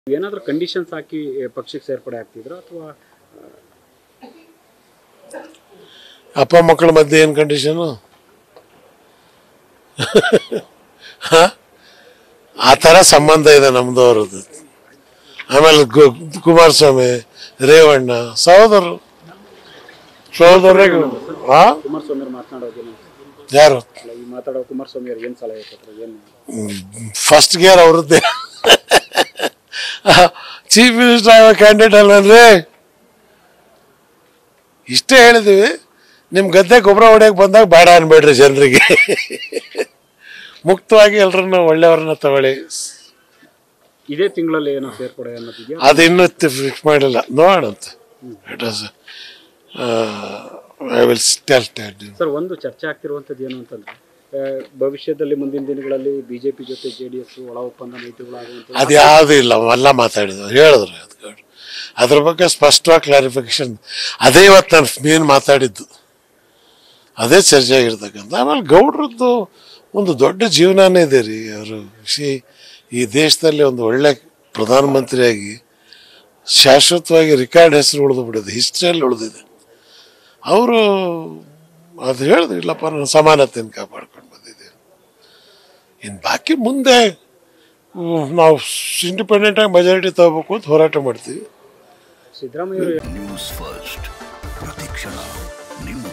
ಏನಾದರೂ ಕಂಡೀಷನ್ಸ್ ಹಾಕಿ ಪಕ್ಷಕ್ಕೆ ಸೇರ್ಪಡೆ ಆಗ್ತಿದ್ರು ಅಥವಾ ಅಪ್ಪ ಮಕ್ಕಳ ಮಧ್ಯೆ ಏನು ಕಂಡೀಷನು ಆ ಥರ ಸಂಬಂಧ ಇದೆ ನಮ್ದು ಅವ್ರದ್ದು ಆಮೇಲೆ ಗು- ಕುಮಾರಸ್ವಾಮಿ ರೇವಣ್ಣ ಸಹೋದರರು ಸಹೋದರರೇ ಹಾ ಕುಮಾರಸ್ವಾಮಿ ಅವ್ರು ಮಾತನಾಡೋದೇನು ಯಾರು ಅಲ್ಲ ಈ ಮಾತಾಡೋ ಕುಮಾರಸ್ವಾಮಿ ಅವ್ರು ಏನು ಸಲಹೆ ಕೊಟ್ಟರು ಏನು ಫಸ್ಟ್ ಗೇರ್ ಅವ್ರದ್ದೇ ಚೀಫ್ ಮಿನಿಸ್ಟರ್ ಆಗೋ ಕ್ಯಾಂಡಿಡೇಟ್ ಅಲ್ಲನ್ರಿ ಇಷ್ಟೇ ಹೇಳಿದೀವಿ ನಿಮ್ಮ ಗದ್ದೆ ಗೊಬ್ಬರ ಹೊಡೆಯಕ್ಕೆ ಬಂದಾಗ ಬೇಡ ಅನ್ಬೇಡ್ರಿ ಜನರಿಗೆ ಮುಕ್ತವಾಗಿ ಎಲ್ಲರನ್ನ ಒಳ್ಳೆಯವ್ರನ್ನ ತಗೊಳ್ಳಿ ಇದೇ ತಿಂಗಳಲ್ಲಿ ಏನೋ ಸೇರ್ಪಡೆ ಅನ್ನೋದಿದೆಯಾ ಅದು ಇನ್ನೂ ಫಿಕ್ಸ್ ಮಾಡಿಲ್ಲ ನೋಡೋಣಂತೆ it was I will tell tell sir ಒಂದು ಚರ್ಚೆ ಆಗ್ತಿರುವಂಥದ್ದು ಏನು ಅಂತಂದ್ರೆ ಆ, ಭವಿಷ್ಯದಲ್ಲಿ ಮುಂದಿನ ದಿನಗಳಲ್ಲಿ ಬಿಜೆಪಿ ಜೊತೆ ಜೆ ಡಿ ಎಸ್ ಒಳ ಒಪ್ಪಂದ ನೀತಿಗಳಾಗುವಂಥದ್ದು ಅದು ಯಾವುದು ಇಲ್ಲ ಎಲ್ಲ ಮಾತಾಡಿದ್ರು ಹೇಳಿದ್ರು ಅದು ಅದ್ರ ಬಗ್ಗೆ ಸ್ಪಷ್ಟವಾಗಿ ಕ್ಲಾರಿಫಿಕೇಶನ್ ಅದೇ ಇವತ್ತು ನಾನು ಮೇನ್ ಮಾತಾಡಿದ್ದು ಅದೇ ಚರ್ಚೆ ಆಗಿರ್ತಕ್ಕಂಥ ಆಮೇಲೆ ಗೌಡ್ರದ್ದು ಒಂದು ದೊಡ್ಡ ಜೀವನನೇ ಇದೆ ರೀ ಅವರು ಸಿ ಈ ದೇಶದಲ್ಲಿ ಒಂದು ಒಳ್ಳೆ ಪ್ರಧಾನಮಂತ್ರಿಯಾಗಿ ಶಾಶ್ವತವಾಗಿ ರಿಕಾರ್ಡ್ ಹೆಸರು ಉಳಿದು ಬಿಡಿದೆ ಹಿಸ್ಟ್ರಿಯಲ್ಲಿ ಉಳಿದಿದೆ ಅವರು ಅದು ಹೇಳಿದ್ರು ಇಲ್ಲಪ್ಪ ನಾನು ಸಮಾನತೆಯನ್ನು ಕಾಪಾಡ್ಕೊಂಡು ಬಂದಿದ್ದೇನೆ ಇನ್ನು ಬಾಕಿ ಮುಂದೆ ಹ್ಮ್, ನಾವು ಇಂಡಿಪೆಂಡೆಂಟಾಗಿ ಮೆಜಾರಿಟಿ ತಗೋಬೇಕು ಅಂತ ಹೋರಾಟ ಮಾಡ್ತೀವಿ ಸಿದ್ದರಾಮಯ್ಯ ಅವರು ನ್ಯೂಸ್ ಫಸ್ಟ್ ಪ್ರತಿಕ್ಷಣ ನಿಮ್ಮ